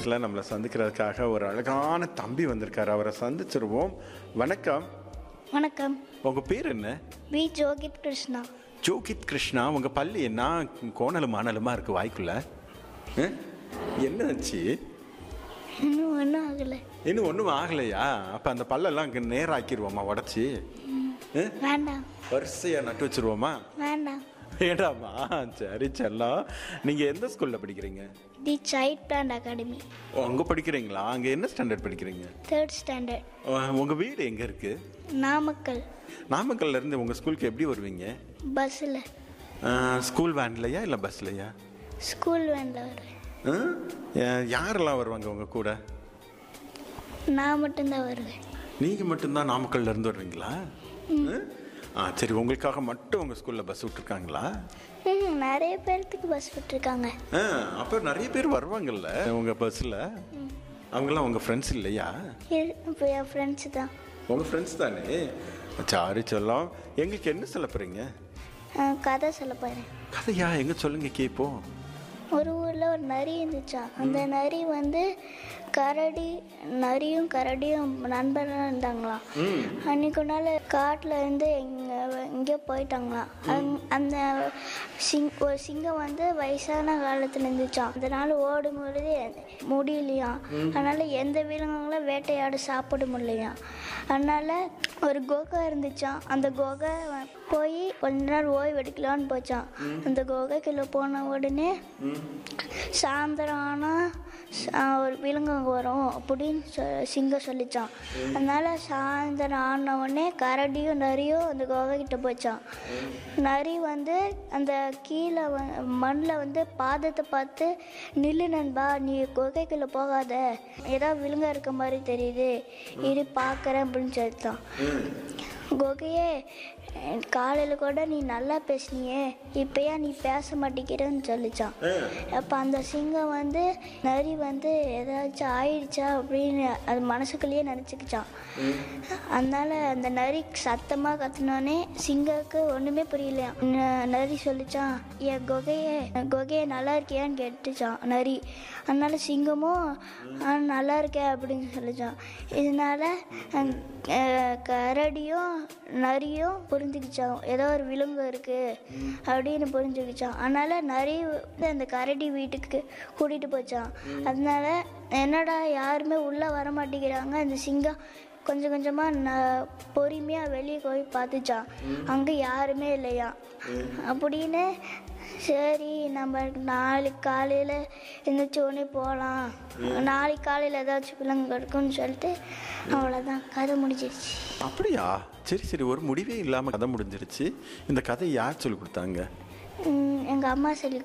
நியூஸில் நம்மளை சந்திக்கிறதுக்காக ஒரு அழகான தம்பி வந்திருக்காரு அவரை சந்திச்சிருவோம் வணக்கம் வணக்கம் உங்கள் பேர் என்ன வி ஜோகித் கிருஷ்ணா ஜோகித் கிருஷ்ணா உங்கள் பள்ளி என்ன கோணலும் மானலுமா இருக்குது வாய்க்குள்ள ஆ? என்ன ஆச்சு இன்னும் ஒன்றும் ஆகலை இன்னும் ஒன்றும் ஆகலையா அப்போ அந்த பல்லெல்லாம் இங்கே நேராக்கிடுவோமா உடச்சி வேண்டாம் வரிசையாக நட்டு வச்சிருவோமா வேண்டாம் ஏடாமா சரி செல்லம் நீங்கள் எந்த ஸ்கூலில் படிக்கிறீங்க தி சைல்ட் பிளான்ட் அகாடமி அங்கே படிக்கிறீங்களா அங்கே என்ன ஸ்டாண்டர்ட் படிக்கிறீங்க தேர்ட் ஸ்டாண்டர்ட் உங்கள் வீடு எங்கே இருக்குது நாமக்கல் நாமக்கல்ல இருந்து உங்கள் ஸ்கூலுக்கு எப்படி வருவீங்க பஸ்ஸில் ஸ்கூல் வேன்லையா இல்லை பஸ்லையா ஸ்கூல் வேனில் வருவேன் யாரெல்லாம் வருவாங்க உங்கள் கூட நான் மட்டும்தான் வருவேன் நீங்கள் மட்டும்தான் நாமக்கல்ல இருந்து வருவீங்களா ஆ? ஆ சரி உங்களுக்காக மட்டும் உங்கள் ஸ்கூலில் பஸ் விட்டுருக்காங்களா ம் நிறைய பேர்த்துக்கு பஸ் விட்டுருக்காங்க ஆ அப்போ நிறைய பேர் வருவாங்கல்ல உங்கள் பஸ்ஸில் அவங்களாம் உங்கள் ஃப்ரெண்ட்ஸ் இல்லையா இரு- இப்போ என் ஃப்ரெண்ட்ஸு தான் உங்கள் ஃப்ரெண்ட்ஸ் தானே சாரி சொல்லம் எங்களுக்கு என்ன சொல்ல போகிறீங்க ஆ, கதை சொல்ல போகிறேன் கதையா எங்கே சொல்லுங்க கேட்போம் ஒரு ஊரில் ஒரு நரி இருந்துச்சான் அந்த நரி வந்து கரடி நரியும் கரடியும் நண்பராக இருந்தாங்களாம் அன்னைக்கு ஒரு நாள் காட்டில் இருந்து எங்கே எங்கேயோ போயிட்டாங்களாம் அங்- அந்த சிங் ஒரு சிங்கம் வந்து வயசான காலத்தில் இருந்துச்சான் அதனால ஓடும் பொழுது முடியலையாம் அதனால எந்த விலங்குகளும் வேட்டையாட சாப்பிட முடியலையாம் அதனால ஒரு குகை இருந்துச்சான் அந்த குகை வ- போய் கொஞ்ச நேரம் ஓய்வு எடுக்கலான்னு போச்சான் அந்த குகைக்குள்ள போன உடனே சாயந்தரம் ஆனால் ஒரு விலங்கு அங்கே வரும் அப்படின்னு சொ சிங்கம் சொல்லிச்சான் அதனால சாயந்தரம் ஆன உடனே கரடியும் நரியும் அந்த குகைக்கிட்ட போச்சான் நரி வந்து அந்த கீழே வ மண்ணில் வந்து பாதத்தை பார்த்து நில்லு நண்பா நீ குகைக்குள்ளே போகாத ஏதோ விலங்கா இருக்க மாதிரி தெரியுது இரு பார்க்குறேன் அப்படின்னு சொல்லிட்டான் குகையே காலையில் கூட நீ நல்லா பேசுனியே இப்போ ஏன் நீ பேச மாட்டேங்கிறன்னு சொல்லிச்சான் அப்போ அந்த சிங்கம் வந்து நரி வந்து ஏதாச்சும் ஆயிடுச்சா அப்படின்னு அது மனசுக்குள்ளேயே நினச்சிக்கிச்சான் அதனால அந்த நரி சத்தமாக கத்துனோடனே சிங்கக்கு ஒன்றுமே புரியலையாம் ந- நரி சொல்லிச்சான் என் குகையே குகையே நல்லா இருக்கியான்னு கேட்டுச்சான் நரி அதனால சிங்கமும் "ஆ, நல்லா இருக்கேன் அப்படின்னு சொல்லிச்சான் இதனால அஹ், அஹ், கரடியும் நரியும் புரிஞ்சுக்கிச்சான் ஏதோ ஒரு விலங்கு இருக்கு அப்படின்னு புரிஞ்சுக்கிச்சான் அதனால நரி வந்து அந்த கரடி வீட்டுக்கு கூட்டிட்டு போச்சான் அதனால என்னடா யாருமே உள்ள வர மாட்டேங்கிறாங்க அந்த சிங்கம் கொஞ்சம் கொஞ்சமா ந பொறுமையாக வெளியே போய் பார்த்துச்சான் அங்கே யாருமே இல்லையா அப்படின்னு சரி நம்ம நாளைக்கு காலையில் எழுந்திரிச்ச உடனே போகலாம் நாளைக்கு காலையில் ஏதாச்சும் விலங்கு இருக்குன்னு சொல்லிட்டு அவ்வளோதான் கதை முடிஞ்சிருச்சு அப்படியா சரி சரி ஒரு முடிவே இல்லாமல் கதை முடிஞ்சிருச்சு இந்த கதை யார் சொல்லி கொடுத்தாங்க எங்கள் அம்மா சொல்லி